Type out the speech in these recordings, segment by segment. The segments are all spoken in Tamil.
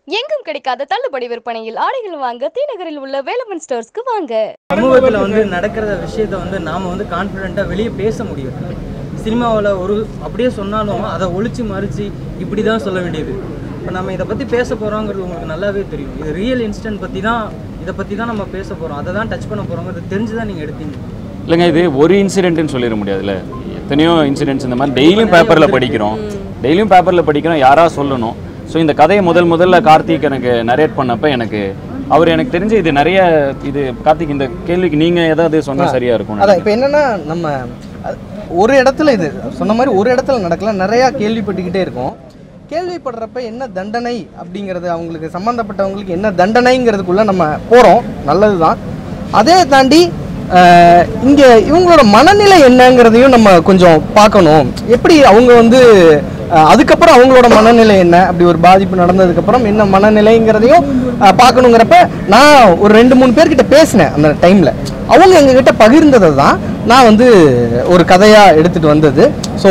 எங்கும் கிடைக்காத தள்ளுபடி விற்பனையில் ஆடைகள் வாங்க தீநகரில் உள்ள வேலவன் ஸ்டோர்ஸ்க்கு வாங்க சமூகத்தில் வந்து நடக்கிற விஷயத்தை வந்து நாம் வந்து கான்ஃபிடென்ட்டாக வெளியே பேச முடியும் சினிமாவில் ஒரு அப்படியே சொன்னாலும் அதை ஒழிச்சு மறித்து இப்படி தான் சொல்ல வேண்டியது இப்போ நம்ம இதை பற்றி பேச போகிறோங்கிறது உங்களுக்கு நல்லாவே தெரியும் இது ரியல் இன்சிடென்ட் பற்றி தான் இதை பற்றி தான் நம்ம பேச போகிறோம் அதை தான் டச் பண்ண போகிறோங்கிறது தெரிஞ்சு தான் நீங்கள் எடுத்தீங்க இல்லைங்க இது ஒரு இன்சிடென்ட்னு சொல்லிட முடியாதுல்ல எத்தனையோ இன்சிடென்ட்ஸ் இந்த மாதிரி டெய்லியும் பேப்பரில் படிக்கிறோம் டெய்லியும் பேப்பரில் படிக்கிறோம் யாரா சொல்லணும் ஸோ இந்த கதையை முதல் முதல்ல கார்த்திக் எனக்கு நரேட் பண்ணப்ப எனக்கு அவர் எனக்கு தெரிஞ்சு இது நிறைய இது கார்த்திக் இந்த கேள்விக்கு நீங்கள் ஏதாவது சொன்னால் சரியாக இருக்கும் அதான் இப்போ என்னன்னா நம்ம அஹ், ஒரு இடத்துல இது சொன்ன மாதிரி ஒரு இடத்துல நடக்கல நிறையா கேள்விப்பட்டுக்கிட்டே இருக்கோம் கேள்விப்படுறப்ப என்ன தண்டனை அப்படிங்கிறது அவங்களுக்கு சம்மந்தப்பட்டவங்களுக்கு என்ன தண்டனைங்கிறதுக்குள்ள நம்ம போகிறோம் நல்லது தான் அதே தாண்டி அஹ், இங்க இவங்களோட மனநிலை என்னங்கிறதையும் நம்ம கொஞ்சம் பார்க்கணும் எப்படி அவங்க வந்து அஹ், அதுக்கப்புறம் அவங்களோட மனநிலை என்ன அப்படி ஒரு பாதிப்பு நடந்ததுக்கப்புறம் என்ன மனநிலைங்கிறதையும் அஹ், பார்க்கணுங்கிறப்ப நான் ஒரு ரெண்டு மூணு பேர்கிட்ட பேசினேன் அந்த டைமில் அவங்க எங்ககிட்ட பகிர்ந்ததை தான் நான் வந்து ஒரு கதையாக எடுத்துகிட்டு வந்தது ஸோ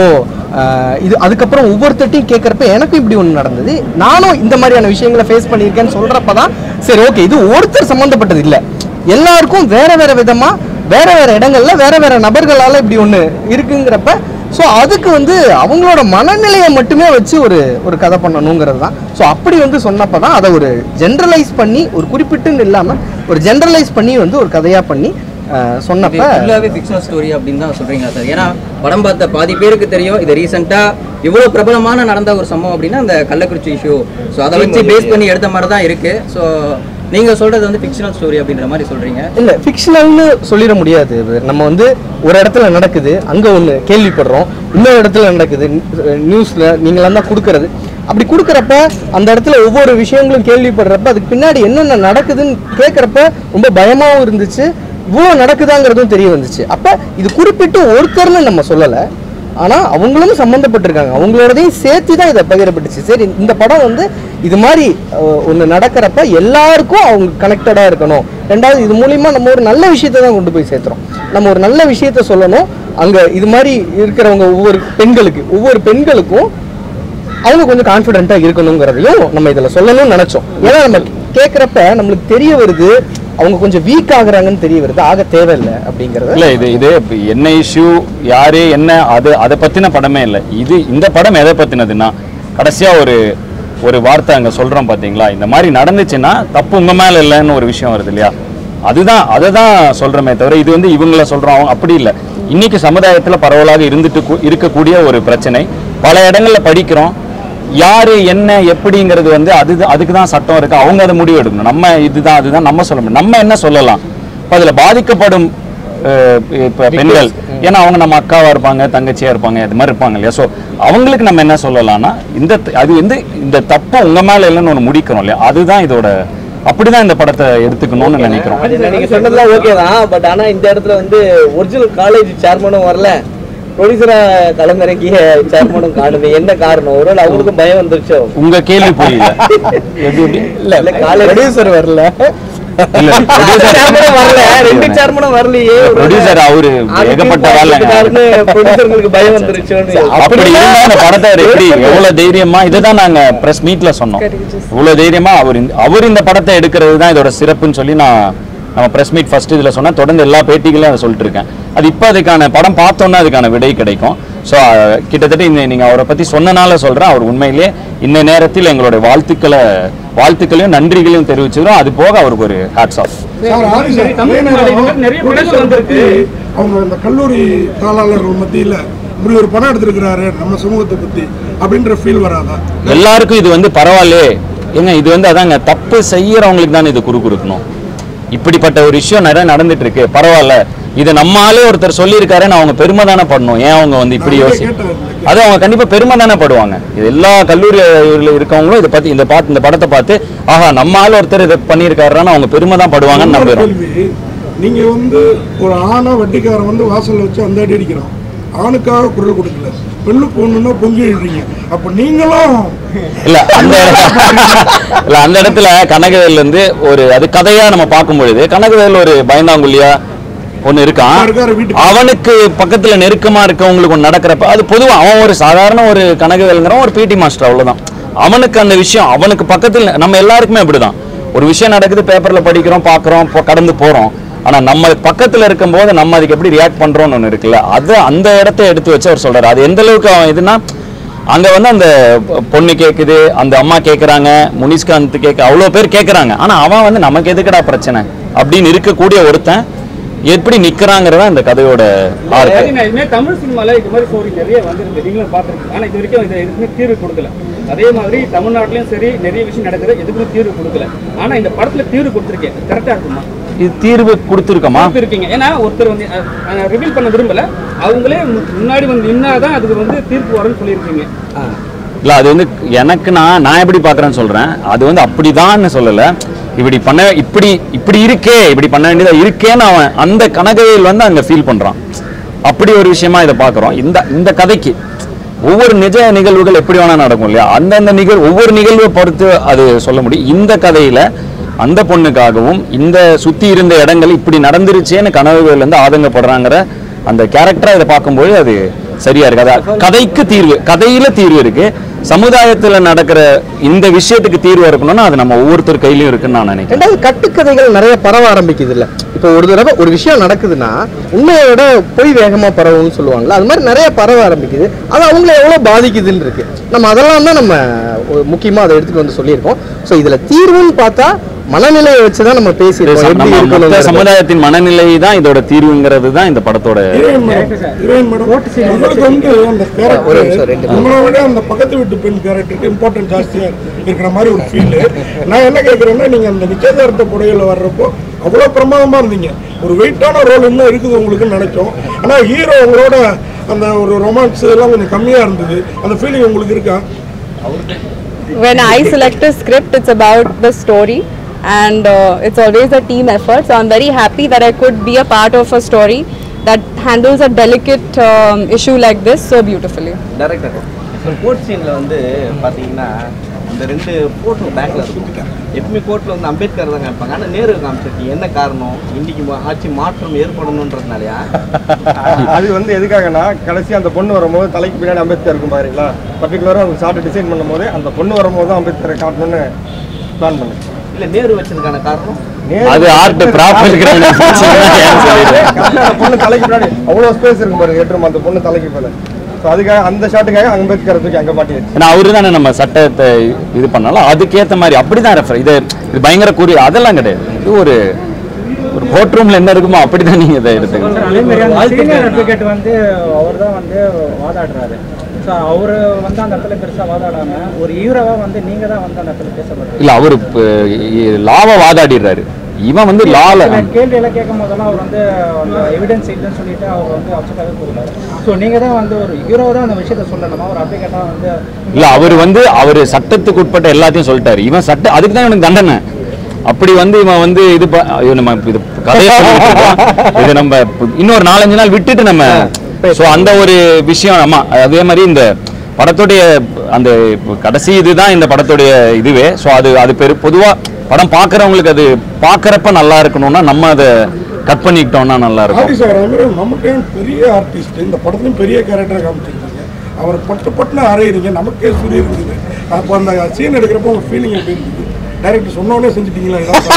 இது அதுக்கப்புறம் ஒவ்வொருத்தட்டையும் கேட்குறப்ப எனக்கும் இப்படி ஒன்று நடந்தது நானும் இந்த மாதிரியான விஷயங்களை ஃபேஸ் பண்ணியிருக்கேன்னு சொல்கிறப்ப தான் சரி ஓகே இது ஒருத்தர் சம்மந்தப்பட்டது இல்லை எல்லாருக்கும் வேற வேற விதமாக வேற வேற இடங்கள்ல வேற வேற நபர்களால் இப்படி ஒன்று இருக்குங்கிறப்ப ஸோ அதுக்கு வந்து அவங்களோட மனநிலையை மட்டுமே வச்சு ஒரு ஒரு கதை பண்ணணுங்கிறது தான் ஸோ அப்படி வந்து சொன்னப்போ தான் அதை ஒரு ஜென்ரலைஸ் பண்ணி ஒரு குறிப்பிட்டுன்னு இல்லாமல் ஒரு ஜென்ரலைஸ் பண்ணி வந்து ஒரு கதையாக பண்ணி அஹ், சொன்னப்ப ஃபுல்லாகவே ஃபிக்ஷனல் ஸ்டோரி அப்படின்னு தான் சொல்கிறீங்களா சார் ஏன்னா படம் பார்த்த பாதி பேருக்கு தெரியும் இது ரீசெண்டாக இவ்வளோ பிரபலமான நடந்த ஒரு சம்பவம் அப்படின்னா அந்த கள்ளக்குறிச்சி இஷ்யூ ஸோ அதை வச்சு பேஸ் பண்ணி எடுத்த மாதிரி தான் இருக்குது ஸோ நீங்கள் சொல்கிறது வந்து ஃபிக்ஷனல் ஸ்டோரி அப்படின்ற மாதிரி சொல்கிறீங்க இல்லை ஃபிக்ஷனல்னு சொல்லிட முடியாது இது. நம்ம வந்து ஒரு இடத்துல நடக்குது அங்கே ஒன்று கேள்விப்படுறோம் இன்னொரு இடத்துல நடக்குது நியூஸில் நீங்களாம் தான் கொடுக்கறது அப்படி கொடுக்குறப்ப அந்த இடத்துல ஒவ்வொரு விஷயங்களும் கேள்விப்படுறப்ப அதுக்கு பின்னாடி என்னென்ன நடக்குதுன்னு கேட்குறப்ப ரொம்ப பயமாகவும் இருந்துச்சு இவ்வளோ நடக்குதாங்கிறதும் தெரிய வந்துச்சு அப்போ இது குறிப்பிட்டு ஒருத்தர்னு நம்ம சொல்லலை ஆனால் அவங்களும் சம்மந்தப்பட்டிருக்காங்க அவங்களோடதையும் சேர்த்து தான் இதை பகிரப்பட்டுச்சு சரி இந்த படம் வந்து இது மாதிரி ஒன்று நடக்கிறப்ப எல்லாருக்கும் அவங்க கனெக்டடாக இருக்கணும் ரெண்டாவது இது மூலிமா நம்ம ஒரு நல்ல விஷயத்தை தான் கொண்டு போய் சேர்த்துறோம் நம்ம ஒரு நல்ல விஷயத்த சொல்லணும் அங்கே இது மாதிரி இருக்கிறவங்க ஒவ்வொரு பெண்களுக்கு ஒவ்வொரு பெண்களுக்கும் அவங்க கொஞ்சம் கான்ஃபிடென்ட்டாக இருக்கணுங்கிறதையும் நம்ம இதில் சொல்லணும்னு நினச்சோம் ஏன்னா நம்ம கேட்குறப்ப நம்மளுக்கு தெரிய வருது அவங்க கொஞ்சம் வீக் ஆகுறாங்கன்னு தெரிய வருது ஆக தேவையில்லை அப்படிங்கிறத இல்லை இது இது இப்ப என்ன இஷ்யூ யாரு என்ன அது அதை பற்றின படமே இல்லை இது இந்த படம் எதை பற்றினதுன்னா கடைசியாக ஒரு ஒரு வார்த்தை அங்கே சொல்கிறோம் பார்த்தீங்களா இந்த மாதிரி நடந்துச்சுன்னா தப்பு உங்கள் மேலே இல்லைன்னு ஒரு விஷயம் வருது இல்லையா அதுதான் அதை தான் சொல்கிறோமே தவிர இது வந்து இவங்கள சொல்கிறோம் அவங்க அப்படி இல்லை இன்னைக்கு சமுதாயத்தில் பரவலாக இருந்துட்டு கூ- இருக்கக்கூடிய ஒரு பிரச்சனை பல இடங்கள்ல படிக்கிறோம் யாரு என்ன எப்படிங்கிறது வந்து அது அதுக்கு தான் சட்டம் இருக்கு அவங்க அதை முடிவு எடுக்கணும் நம்ம இதுதான் அதுதான் நம்ம சொல்ல முடியும் நம்ம என்ன சொல்லலாம் இப்போ அதில் பாதிக்கப்படும் அஹ், இப்ப பெண்கள் ஏன்னா அவங்க நம்ம அக்காவா இருப்பாங்க தங்கச்சியா இருப்பாங்க இது மாதிரி இருப்பாங்க இல்லையா ஸோ அவங்களுக்கு நம்ம என்ன சொல்லலாம்னா இந்த த- அது வந்து இந்த தப்பை உங்க மேல இல்லைன்னு ஒன்று முடிக்கிறோம் இல்லையா அதுதான் இதோட அப்படிதான் இந்த படத்தை எடுத்துக்கணும்னு நினைக்கிறோம் நீங்க சொன்னதுலாம் ஓகே தான் பட் ஆனா இந்த இடத்துல வந்து ஒரிஜினல் காலேஜ் சேர்மனும் வரல ப்ரொடியூசரா களமிறங்கிய சேர்மனும் காணுமே என்ன காரணம் ஒருவேளை அவங்களுக்கும் பயம் வந்துருச்சோ உங்க கேள்வி புரியல எப்படி எப்படி இல்ல இல்ல, காலேஜ் ப்ரொடியூசர் வரல இல்ல சேர்மனும் வரல ரெண்டு சேர்மனும் வரலையே ப்ரொடியூசர் அவரு ஏகப்பட்ட வேலை ப்ரொடியூசர்களுக்கு பயம் வந்துருச்சோன்னு அப்படி இருந்தா அந்த படத்தை அவர் எப்படி எவ்வளவு தைரியமா இதுதான் நாங்க பிரஸ் மீட்ல சொன்னோம் இவ்வளவு தைரியமா அவர் இந்த- அவர் இந்த படத்தை எடுக்கிறது தான் இதோட சிறப்புன்னு சொல்லி நான் நம்ம பிரஸ் மீட் ஃபர்ஸ்ட் இதுல சொன்னா தொடர்ந்து எல்லா பேட்டிகளையும் அதை சொல்லிட்டு இருக்கேன் அது இப்போ அதுக்கான படம் பார்த்தோன்னா அதுக்கான விடை கிடைக்கும் ஸோ கிட்டத்தட்ட இந்த நீங்க அவரை பத்தி சொன்னனால சொல்றேன் அவர் உண்மையிலேயே இந்த நேரத்தில் எங்களுடைய வாழ்த்துக்களை வாழ்த்துக்களையும் நன்றிகளையும் தெரிவிச்சுக்கிறோம் அது போக அவருக்கு ஒரு hats off sir Aadhi sir நிறைய வந்திருக்கு அவங்க அந்த கல்லூரி தாளாளர்கள் மத்தியில இப்படி ஒரு படம் எடுத்திருக்கிறாரு நம்ம சமூகத்தை பத்தி அப்படின்ற ஃபீல் வராதா எல்லாருக்கும் இது வந்து பரவாயில்லையே ஏங்க இது வந்து அதாங்க தப்பு செய்யறவங்களுக்கு தானே இது குறு கொடுக்கணும் இப்படிப்பட்ட ஒரு விஷயம் நிறைய நடந்துட்டு இருக்கு பரவாயில்ல இது நம்ம ஆளே ஒருத்தர் சொல்லியிருக்காருன்னு அவங்க பெருமை தானே படணும் ஏன் அவங்க வந்து இப்படி யோசி அது அவங்க கண்டிப்பா பெருமை தானே படுவாங்க இது எல்லா கல்லூரியில் இருக்கவங்களும் இதை பத்தி இந்த பார்த்து இந்த படத்தை பார்த்து ஆஹா நம்ம ஆள் ஒருத்தர் இதை பண்ணியிருக்காருன்னு அவங்க பெருமை தான் படுவாங்கன்னு இன்னொரு நம்புறோம் கேள்வி நீங்க வந்து ஒரு ஆணா வட்டிக்காரன் வந்து வாசல்ல வச்சு அந்த அடி அடிக்கிறான் ஆணுக்காக குரல் கொடுக்கல பெண்ணுக்கு ஒண்ணுன்னா பொங்கி எழுறீங்க அப்ப நீங்களும் இல்ல அந்த இல்ல அந்த இடத்துல கனகவேல் இருந்து ஒரு அது கதையா நம்ம பார்க்கும் பொழுது கனகவேல் ஒரு பயந்தாங்குழியா ஒண்ணு இருக்கான் இருக்காரு வீட்டுக்கு. அவனுக்கு பக்கத்துல நெருக்கமா இருக்கவங்களுக்கு ஒண்ணு நடக்கிறப்ப அது பொதுவா அவன் ஒரு சாதாரண ஒரு கனகவேலுங்கிறவன் ஒரு பிடி மாஸ்டர் அவ்வளவுதான் அவனுக்கு அந்த விஷயம் அவனுக்கு பக்கத்தில் நம்ம எல்லாருக்குமே அப்படிதான் ஒரு விஷயம் நடக்குது பேப்பர்ல படிக்கிறோம் பார்க்குறோம் கடந்து போறோம் ஆனா நம்ம பக்கத்துல இருக்கும்போது நம்ம அதுக்கு எப்படி ரியாக்ட் பண்றோம்னு ஒன்று இருக்குல்ல அது அந்த இடத்த எடுத்து வச்சு அவர் சொல்றாரு அது எந்த அளவுக்கு அவன் இதுனா அங்க வந்து அந்த பொண்ணு கேக்குது அந்த அம்மா கேக்குறாங்க முனிஷ்காந்த் கேட்க அவ்வளோ பேர் கேக்குறாங்க ஆனா அவன் வந்து நமக்கு எதுக்குடா பிரச்சனை அப்படின்னு இருக்கக்கூடிய ஒருத்தன் எப்படி நிக்கிறாங்கிறதா இந்த கதையோட ஆர்க்கு அதாவது இதுமே தமிழ் சினிமால இது மாதிரி ஸ்டோரி நிறைய வந்திருக்கு நீங்களும் பார்த்துருக்கீங்க ஆனா இது வரைக்கும் இது எதுக்குமே தீர்வு கொடுக்கல அதே மாதிரி தமிழ்நாட்டிலயும் சரி நிறைய விஷயம் நடக்குது எதுக்குமே தீர்வு கொடுக்கல ஆனா இந்த படத்துல தீர்வு கொடுத்துருக்கேன் கரெக்டா இருக்குமா இது தீர்வு கொடுத்துருக்கோமா இருக்கீங்க ஏன்னா ஒருத்தர் வந்து ரிவீல் பண்ண விரும்பல அவங்களே மு- முன்னாடி வந்து நின்னாதான் அதுக்கு வந்து தீர்ப்பு வரும்னு சொல்லியிருக்கீங்க இல்ல அது வந்து எனக்கு நான் நான் எப்படி பார்க்கறேன்னு சொல்றேன் அது வந்து அப்படிதான்னு சொல்லல இப்படி பண்ண இப்படி இப்படி இருக்கே இப்படி பண்ண வேண்டியதா இருக்கேன்னு அவன் அந்த கனகவையில் வந்து அங்க ஃபீல் பண்றான் அப்படி ஒரு விஷயமா இதை பார்க்கறோம் இந்த இந்த கதைக்கு ஒவ்வொரு நிஜ நிகழ்வுகள் எப்படி வேணா நடக்கும் இல்லையா அந்தந்த நிகழ்வு ஒவ்வொரு நிகழ்வை பொறுத்து அது சொல்ல முடியும் இந்த கதையில அந்த பொண்ணுக்காகவும் இந்த சுத்தி இருந்த இடங்கள் இப்படி நடந்துருச்சேன்னு கனவுகள் வந்து ஆதங்கப்படுறாங்கிற அந்த கேரக்டரா இதை பார்க்கும்போது அது சரியா இருக்கு அதான் கதைக்கு தீர்வு கதையில தீர்வு இருக்கு சமுதாயத்துல நடக்கிற இந்த விஷயத்துக்கு தீர்வு இருக்கணும்னா அது நம்ம ஒவ்வொருத்தர் கையிலயும் இருக்குன்னு நான் நினைக்கிறேன் ரெண்டாவது கட்டுக்கதைகள் நிறைய பரவ ஆரம்பிக்குது இல்ல இப்போ ஒரு தடவை ஒரு விஷயம் நடக்குதுன்னா உண்மையை விட பொய் வேகமா பரவும்னு சொல்லுவாங்கல்ல அது மாதிரி நிறைய பரவ ஆரம்பிக்குது அது அவங்கள எவ்வளவு பாதிக்குதுன்னு இருக்கு நம்ம அதெல்லாம் தான் நம்ம ஒரு முக்கியமா அதை எடுத்துட்டு வந்து சொல்லியிருக்கோம் ஸோ இதுல தீர்வுன்னு பார்த்தா மனநிலையை வச்சுதான் நம்ம பேசியிருக்கோம் எப்படி நம்ம மொத்த இருக்கணுங்கிறத. சமுதாயத்தின் மனநிலை தான் இதோட தீர்வுங்கிறது தான் இந்த படத்தோட ஹீரோயின் மேடம் ஹீரோயின் மேடம் உங்களுக்கு வந்து அந்த ஒரு நிமிஷம், ரெண்டு கேரக்டர் உங்களை விட அந்த பக்கத்து வீட்டு பெண் கேரக்டருக்கு இம்பார்ட்டன்ட் ஜாஸ்தியா இருக்கிற மாதிரி ஒரு ஃபீல் நான் என்ன கேட்குறேன்னா நீங்க அந்த நிச்சயதார்த்த புடையில வர்றப்போ அவ்வளோ பிரமாதமா இருந்தீங்க ஒரு வெயிட்டான ரோல் இன்னும் இருக்குது உங்களுக்குன்னு நினைச்சோம் ஆனா ஹீரோ உங்களோட அந்த ஒரு ரொமான்ஸ் எல்லாம் கொஞ்சம் கம்மியா இருந்தது அந்த ஃபீலிங் உங்களுக்கு இருக்கா when I select a script, it's about the story and uh, it's always a team effort. So I'm very happy that I could be a part of a story that handles a delicate um, issue like this so beautifully. Director court சீனில் வந்து பார்த்தீங்கன்னா இந்த ரெண்டு ஃபோட்டோ பேக்கில் இருக்கும் எப்பவுமே கோர்ட்டில் வந்து அம்பேத்கர் தான் காமிப்பாங்க ஆனால் நேரு காமிச்சிருக்கீங்க என்ன காரணம் இன்னைக்கு மா- ஆட்சி மாற்றம் ஏற்படணுன்றதுனாலயா அது வந்து எதுக்காகனா கடைசி அந்த பொண்ணு வரும்போது தலைக்கு பின்னாடி அம்பேத்கர் இருக்கும் பாருங்களா பர்டிகுலராக அவங்க ஷார்ட் டிசைன் பண்ணும்போது அந்த பொண்ணு வரும்போது தான் அம்பேத்கரை காட்டணும்னு பிளான் பண்ணேன் இல்லை நேரு வச்சதுக்கான காரணம் அது art prop இருக்கிறவனுக்கு பிரச்சனை இல்லைன்னு சொல்லிடுறேன். கரெக்டா அந்த பொண்ணு தலைக்கு பின்னாடி அவ்வளோ ஸ்பேஸ் இருக்கும் பாருங்க ஹெட்ரூம் அந்த பொண்ணு தலைக்கு மேலே ஸோ அதுக்காக அந்த ஷாட்டுக்காக அம்பேத்கரை தூக்கி அங்கே மாட்டியாச்சு ஏன்னா அவரு தானே நம்ம சட்டத்தை இது பண்ணாலும் அதுக்கேத்த மாதிரி அப்படிதான் ரெஃபர் இது இது பயங்கர குறி அதெல்லாம் கிடையாது இது ஒரு ஒரு கோர்ட் ரூம்ல என்ன இருக்குமோ அப்படிதான் நீங்க இதை எடுத்துக்கணும் அதே மாதிரி அந்த சீனியர் அட்வொகேட் வந்து அவர் தான் வந்து வாதாடுறாரு ஸோ அவர் வந்து அந்த இடத்துல பெருசாக வாதாடாம ஒரு ஹீரோவாக வந்து நீங்கள் தான் வந்து அந்த இடத்துல பேசப்படுறீங்க இல்ல அவரு லாவை வாதாடிடுறாரு இவன் வந்து லால கேள்வி எல்லாம் கேட்கும் போதெல்லாம் அவர் வந்து அந்த எவிடன்ஸ் இல்லைன்னு சொல்லிட்டு அவர் வந்து அப்செட்டாகவே போகிறாரு ஸோ நீங்கள் தான் வந்து ஒரு ஹீரோ தான் அந்த விஷயத்த சொல்லணுமா ஒரு அட்வொகேட்டாக வந்து இல்ல அவர் வந்து அவர் சட்டத்துக்கு உட்பட்ட எல்லாத்தையும் சொல்லிட்டாரு இவன் சட்ட அதுக்கு தான் இவனுக்கு தண்டனை அப்படி வந்து இவன் வந்து இது ப- ஐயோ, நம்ம இது கதையை சொல்லிட்டு இருக்கோம். இது நம்ம இன்னொரு நாலஞ்சு நாள் விட்டுட்டு நம்ம ஸோ அந்த ஒரு விஷயம் ஆமா அதே மாதிரி இந்த படத்துடைய அந்த கடைசி இதுதான் இந்த படத்துடைய இதுவே ஸோ அது அது பெரு பொதுவா படம் பார்க்கறவங்களுக்கு அது பார்க்கறப்ப நல்லா இருக்கணும்னா நம்ம அதை கட் பண்ணிக்கிட்டோம்னா நல்லா இருக்கும் ஆர்டிஸ்ட் சார் அது மாதிரி நமக்கே பெரிய ஆர்டிஸ்ட் இந்த படத்துலையும் பெரிய கேரக்டர் காமிச்சிருக்கீங்க அவர் பட்டு பட்டுன்னு அரையிறீங்க நமக்கே சுரி இருக்குது அப்போ அந்த சீன் எடுக்கிறப்போ உங்க ஃபீலிங் எப்படி இருக்குது டைரக்டர் சொன்ன உடனே செஞ்சுட்டீங்களா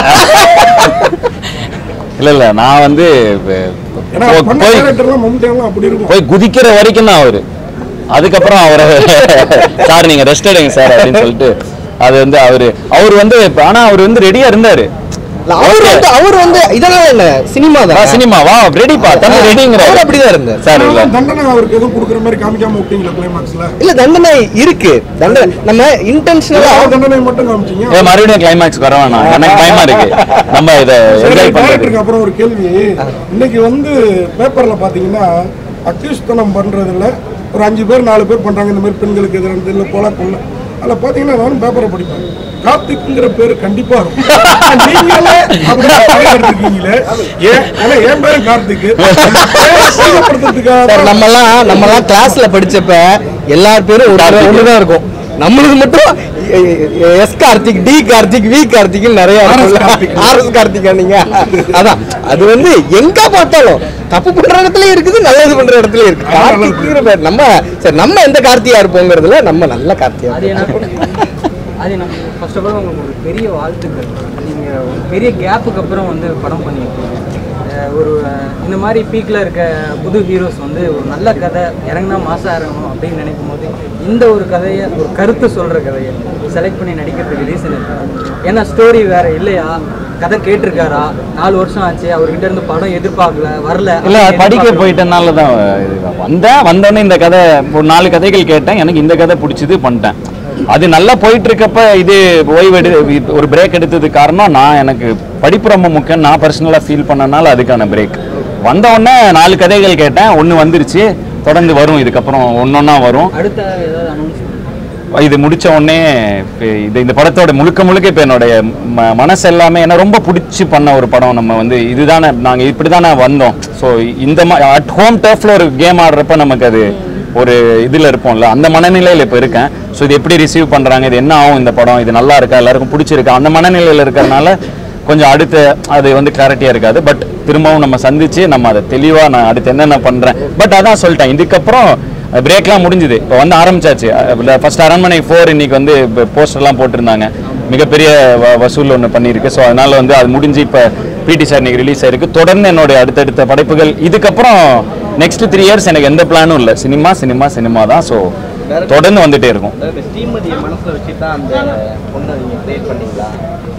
இதான் இல்ல இல்ல நான் வந்து ஏன்னா போ- பண்ண போய் கேரக்டர்லாம் மம்முட்டியெல்லாம் அப்படி இருக்கும் போய் குதிக்கிற வரைக்கும் தான் அவரு அதுக்கப்புறம் அவரை சார் நீங்க ரெஸ்ட் எடுங்க சார் அப்படின்னு சொல்லிட்டு அது வந்து அவரு அவர் வந்து ஆனா அவர் வந்து ரெடியா இருந்தாரு இல்ல, அவர் வந்து அவர் வந்து இதனால என்ன சினிமா தான் சினிமா வா ரெடிப்பா தம்பி ரெடிங்கிற அவர் அப்படிதான் இருந்தார் சார் இல்ல தண்டனை அவருக்கு எதுவும் கொடுக்குற மாதிரி காமிக்காம விட்டீங்களா கிளைமாக்ஸ்ல இல்ல தண்டனை இருக்கு தண்டனை நம்ம இன்டென்ஷனலா தண்டனை மட்டும் காமிச்சீங்க ஏ மறுபடியும் கிளைமேக்ஸ் வர வேணாம் எனக்கு பயமா இருக்கு நம்ம இதை என்ஜாய் பண்றது டேரக்டருக்கு அப்புறம் ஒரு கேள்வி இன்னைக்கு வந்து பேப்பர்ல பாத்தீங்கன்னா அக்யூஸ்தனம் பண்றதுல ஒரு அஞ்சு பேர் நாலு பேர் பண்றாங்க இந்த மாதிரி பெண்களுக்கு எதிரானது இல்லை கொலை கொள்ள அதில் பார்த்தீங்கன்னா நானும் பேப்பரை படிப்பேன் கார்த்திக்ங்கிற பேர் கண்டிப்பா இருக்கும் நீங்களே அப்படி படம் எடுத்துருக்கீங்களே ஏன் ஏன்னா என் பேரும் கார்த்திக் சார் நம்மலாம் நம்மலாம் கிளாஸ்ல படிச்சப்ப எல்லார் பேரும் ஒரு கார்த்திக். ஒண்ணுதான் இருக்கும் நம்மளுக்கு மட்டும் S Karthik T Karthik V Karthik நிறைய ஆர்எஸ் கார்த்திகா நீங்க அதான் அது வந்து எங்க பார்த்தாலும் தப்பு பண்ற இடத்துல இருக்குது நல்லது பண்ற இடத்துல இருக்கு கார்த்திக்ங்கிற பேர் நம்ம சரி நம்ம எந்த கார்த்தியா இருப்போங்கிறதுல நம்ம நல்ல கார்த்தியா இருப்போம். அது நம்ம ஃபர்ஸ்ட் ஆஃப் ஆல் உங்களுக்கு ஒரு பெரிய வாழ்த்துக்கள் நீங்கள் ஒரு பெரிய கேப்புக்கு அப்புறம் வந்து படம் பண்ணியிருக்கீங்க அஹ் ஒரு அஹ், இந்த மாதிரி பீக்கில் இருக்க புது ஹீரோஸ் வந்து ஒரு நல்ல கதை இறங்கினா மாசம் இறங்கணும் அப்படின்னு நினைக்கும் போது இந்த ஒரு கதையை ஒரு கருத்து சொல்கிற கதையை செலக்ட் பண்ணி நடிக்கிறதுக்கு ரீசன் இருக்கா ஏன்னா ஸ்டோரி வேற இல்லையா கதை கேட்டிருக்காரா நாலு வருஷம் ஆச்சு அவர்கிட்ட இருந்து படம் எதிர்பார்க்கல வரல இல்ல அப்படின்னு படிக்க எதிர்பார்க்கல. போயிட்டனால தான் இது. வந்தேன் வந்தோடனே இந்த கதை ஒரு நாலு கதைகள் கேட்டேன் எனக்கு இந்த கதை பிடிச்சது பண்ணிட்டேன் அது நல்லா போயிட்டு இருக்கப்ப இது ஓய்வு எடு இது ஒரு பிரேக் எடுத்தது காரணம் நான் எனக்கு படிப்பு ரொம்ப முக்கியம் நான் பர்சனலாக ஃபீல் பண்ணனால அதுக்கான பிரேக் வந்த உடனே நாலு கதைகள் கேட்டேன் ஒன்று வந்துருச்சு தொடர்ந்து வரும் இதுக்கப்புறம் ஒன்னொன்னா வரும் அடுத்த ஏதாவது அனௌன்ஸ் இது முடிச்ச உடனே இப்ப இது இந்த படத்தோட முழுக்க முழுக்க இப்போ என்னுடைய ம- மனசு எல்லாமே ஏன்னா ரொம்ப பிடிச்சி பண்ண ஒரு படம் நம்ம வந்து இதுதானே நாங்கள் இப்படி தானே வந்தோம் ஸோ இந்த அட் ஹோம் டர்ஃபில் ஒரு கேம் ஆடுறப்ப நமக்கு அது ஒரு இதில் இருப்போம்ல அந்த மனநிலையில் இப்போ இருக்கேன் ஸோ இது எப்படி ரிசீவ் பண்ணுறாங்க இது என்ன ஆகும் இந்த படம் இது நல்லா இருக்கா எல்லாருக்கும் பிடிச்சிருக்கா அந்த மனநிலையில் இருக்கிறதுனால கொஞ்சம் அடுத்து அது வந்து கிளாரிட்டியாக இருக்காது பட் திரும்பவும் நம்ம சந்திச்சு நம்ம அதை தெளிவாக நான் அடுத்து என்னென்ன பண்ணுறேன் பட் அதான் சொல்லிட்டேன் இதுக்கப்புறம் பிரேக்லாம் முடிஞ்சுது இப்போ வந்து ஆரம்பிச்சாச்சு ஃபர்ஸ்ட் அரண்மனை ஃபோர் இன்னைக்கு வந்து போஸ்டர்லாம் போட்டிருந்தாங்க மிகப்பெரிய வ- வசூல் ஒன்று பண்ணியிருக்கு ஸோ அதனால வந்து அது முடிஞ்சு இப்போ பிடி சார் இன்னைக்கு ரிலீஸ் ஆயிருக்கு தொடர்ந்து என்னுடைய அடுத்தடுத்த படைப்புகள் இதுக்கப்புறம் நெக்ஸ்ட் த்ரீ இயர்ஸ் எனக்கு எந்த பிளானும் இல்லை சினிமா சினிமா சினிமா தான் ஸோ தொடர்ந்து வந்துட்டே இருக்கும் அதாவது ஸ்ரீமதியை மனசுல வச்சு தான் அந்த பொண்ணை நீங்க கிரியேட் பண்ணீங்களா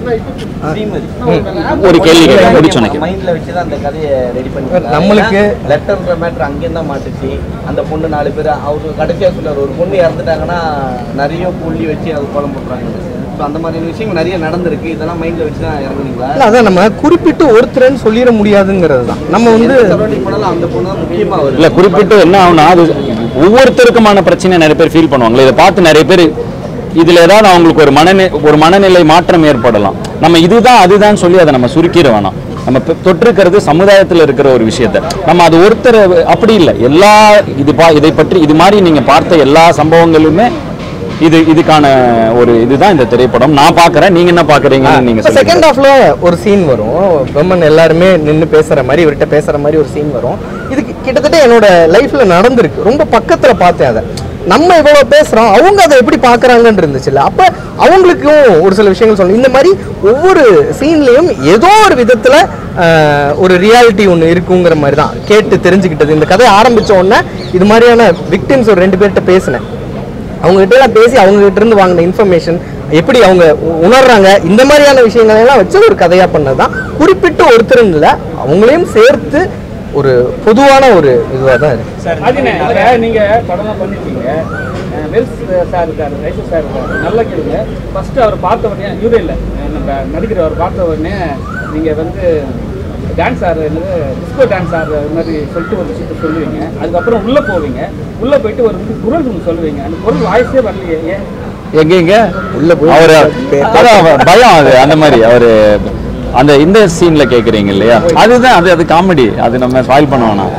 ஸ்ரீமதி ஒரு கேள்வி கேட்க முடிச்சு நினைக்கிறேன் மைண்ட்ல வச்சு தான் அந்த கதையை ரெடி பண்ணி நம்மளுக்கு- லெட்டர்ன்ற மேட்டர் அங்கேயும் தான் மாட்டுச்சு அந்த பொண்ணு நாலு பேர் அவரு கடைசியா சொல்றாரு ஒரு பொண்ணு இறந்துட்டாங்கன்னா நிறைய புள்ளி வச்சு அது குழம்பு போட்டுறாங்க ஸோ அந்த மாதிரியான விஷயங்கள் நிறைய நடந்திருக்கு இதெல்லாம் மைண்ட்ல வச்சு தான் இறங்குனீங்களா இல்ல அதான் நம்ம குறிப்பிட்டு ஒருத்தர்னு சொல்லிட முடியாதுங்கிறது தான் நம்ம வந்து சரௌண்டிங் பண்ணலாம் அந்த பொண்ணு தான் முக்கியமா வருது இல்ல குறிப்பிட்டு என்ன ஆகும்னா அது ஒவ்வொருத்தருக்குமான பிரச்சனை நிறைய பேர் ஃபீல் பண்ணுவாங்களே இதை பார்த்து நிறைய பேர் இதுல ஏதாவது அவங்களுக்கு ஒரு மனநி ஒரு மனநிலை மாற்றம் ஏற்படலாம் நம்ம இதுதான் அதுதான் சொல்லி அதை நம்ம சுருக்கிட வேணாம் நம்ம தொ- தொற்றிருக்கிறது சமுதாயத்தில் இருக்கிற ஒரு விஷயத்த நம்ம அது ஒருத்தர் அப்படி இல்லை எல்லா இது பா இதை பற்றி இது மாதிரி நீங்க பார்த்த எல்லா சம்பவங்களுமே இது இதுக்கான ஒரு இதுதான் இந்த திரைப்படம் நான் பார்க்கறேன் நீங்க என்ன பார்க்கறீங்கன்னு நீங்க இப்போ சொல்லுங்க செகண்ட் ஹாஃப்ல ஒரு சீன் வரும் விமன் எல்லாருமே நின்று பேசுற மாதிரி இவர்கிட்ட பேசுற மாதிரி ஒரு சீன் வரும் இது கி- கிட்டத்தட்ட என்னோட லைஃப்ல நடந்திருக்கு ரொம்ப பக்கத்துல பார்த்தேன் அதை நம்ம இவ்வளவு பேசுறோம் அவங்க அதை எப்படி பாக்குறாங்கன்னு இருந்துச்சுல்ல அப்ப அவங்களுக்கும் ஒரு சில விஷயங்கள் சொல்லணும் இந்த மாதிரி ஒவ்வொரு சீன்லயும் ஏதோ ஒரு விதத்துல ஆஹ், ஒரு ரியாலிட்டி ஒன்று இருக்குங்கிற மாதிரி தான் கேட்டு தெரிஞ்சுக்கிட்டது இந்த கதை ஆரம்பிச்ச உடனே இது மாதிரியான விக்டிம்ஸ் ஒரு ரெண்டு பேர்கிட்ட பேசினேன் அவங்க கிட்ட எல்லாம் பேசி அவங்க கிட்ட இருந்து வாங்கின இன்ஃபர்மேஷன் எப்படி அவங்க உ- உணர்றாங்க இந்த மாதிரியான விஷயங்களை எல்லாம் வச்சு ஒரு கதையா பண்ணதுதான் குறிப்பிட்டு ஒருத்தரும் இல்ல அவங்களையும் சேர்த்து ஒரு பொதுவான ஒரு இதுவாக தான் இருக்கு அதுனே அப்ப நீங்க படம்லாம் பண்ணிருக்கீங்க அஹ் வெல்ஸ் சார் இருக்காரு ரைசு சார் இருக்காரு நல்ல கேளுங்க ஃபர்ஸ்ட் அவர் பார்த்த உடனே இவரே இல்லை நம்ம நடிக்கிற அவர் பார்த்த உடனே நீங்க வந்து டான்ஸ் ஆடுறது டிஸ்கோ டான்ஸ் ஆடுற மாதிரி சொல்லிட்டு ஒரு விஷயத்த சொல்லுவீங்க அதுக்கப்புறம் உள்ள போவீங்க உள்ள போயிட்டு ஒரு வந்து குரல் ஒன்று சொல்லுவீங்க அந்த குரல் வாய்ஸே வரலையே ஏன் எங்க எங்க உள்ள போய் அவரு அதான் பயம் அது அந்த மாதிரி அவரு அந்த இந்த சீன்ல கேக்குறீங்க இல்லையா அதுதான் அது அது காமெடி அது நம்ம ஸ்பாயில் பண்ண வேணாம்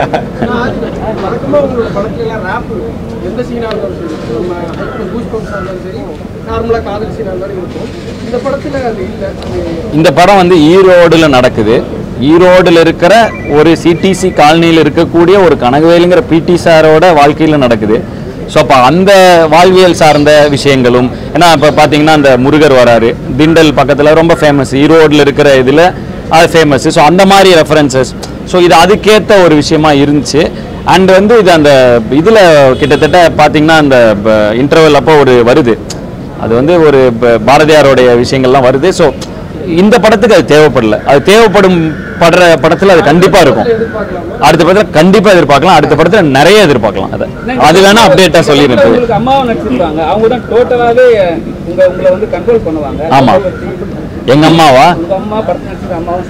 வழக்கமாக உங்களோட படத்துல ரேப் எந்த சீனாக இருந்தாலும் சரி நம்ம பூஸ் பம்ப்ஸாக இருந்தாலும் சரி நார்மலாக காதல் சீனாக இருந்தாலும் இருக்கும் இந்த படத்தில் அது இல்லை அது இந்த படம் வந்து ஈரோடுல நடக்குது ஈரோடுல இருக்கிற ஒரு சிடிசி காலனியில் இருக்கக்கூடிய ஒரு கனகவேலுங்கிற பிடி சாரோட வாழ்க்கையில நடக்குது ஸோ அப்போ அந்த வாழ்வியல் சார்ந்த விஷயங்களும் ஏன்னா இப்போ பார்த்தீங்கன்னா அந்த முருகர் வராரு திண்டல் பக்கத்தில் ரொம்ப ஃபேமஸ் ஈரோடில் இருக்கிற இதில் அது ஃபேமஸ் ஸோ அந்த மாதிரி ரெஃபரன்சஸ் ஸோ இது அதுக்கேற்ற ஒரு விஷயமா இருந்துச்சு அண்ட் வந்து இது அந்த இதில் கிட்டத்தட்ட பார்த்தீங்கன்னா அந்த இன்டர்வல் அப்போ ஒரு வருது அது வந்து ஒரு ப- பாரதியாருடைய விஷயங்கள்லாம் வருது ஸோ இந்த படத்துக்கு அது தேவைப்படல அது தேவைப்படும் படுற படத்துல அது கண்டிப்பா இருக்கும் அடுத்த படத்துல கண்டிப்பா எதிர்பார்க்கலாம் அடுத்த படத்துல நிறைய எதிர்பார்க்கலாம் அதை அது வேணா அப்டேட்டா சொல்லிடுறது உங்களுக்கு அம்மாவை நடிச்சிருப்பாங்க அவங்க தான் டோட்டலாவே உங்க உங்களை வந்து கண்ட்ரோல் பண்ணுவாங்க ஆமா. அதை வச்சு எங்க அம்மாவா உங்க அம்மா படத்தில் நடிச்சிருக்க அம்மாவும்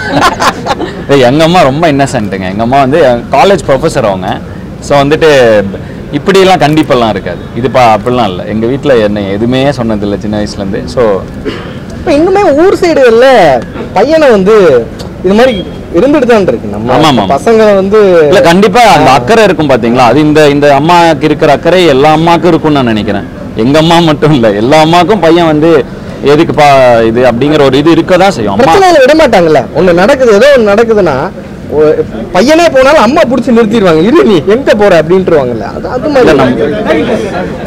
சரி ஏய், எங்க அம்மா ரொம்ப இன்னசென்ட்டுங்க எங்க அம்மா வந்து காலேஜ் ப்ரொஃபஸர் அவங்க ஸோ வந்துட்டு இப்படியெல்லாம் கண்டிப்பெல்லாம் இருக்காது இதுப்பா அப்படிலாம் இல்லை எங்க வீட்டில் என்னை எதுவுமே சொன்னதில்லை சின்ன வயசுலேருந்து ஸோ இப்போ இன்னுமே ஊர் சைடுகள்ல பையனை வந்து இது மாதிரி இருந்துட்டு தான் இருக்கு ஆமா, நம்ம ஆமா. பசங்களை வந்து இல்ல கண்டிப்பா அந்த அக்கறை இருக்கும் பாத்தீங்களா அது இந்த இந்த அம்மாக்கு இருக்கிற அக்கறை எல்லா அம்மாக்கும் இருக்கும்னு நான் நினைக்கிறேன் எங்க அம்மா மட்டும் இல்ல எல்லா அம்மாக்கும் பையன் வந்து எதுக்குப்பா இது அப்படிங்கிற ஒரு இது இருக்க தான் செய்யும் அம்மா பிரச்சனையில விட மாட்டாங்கல்ல ஒண்ணு நடக்குது ஏதோ ஒண்ணு நடக்குதுன்னா ஒ- பையனே போனாலும் அம்மா புடிச்சு நிறுத்திடுவாங்க இரு நீ எங்க போற அப்படின்ட்டுருவாங்கல்ல அது அது இல்ல, மாதிரி நம்ம-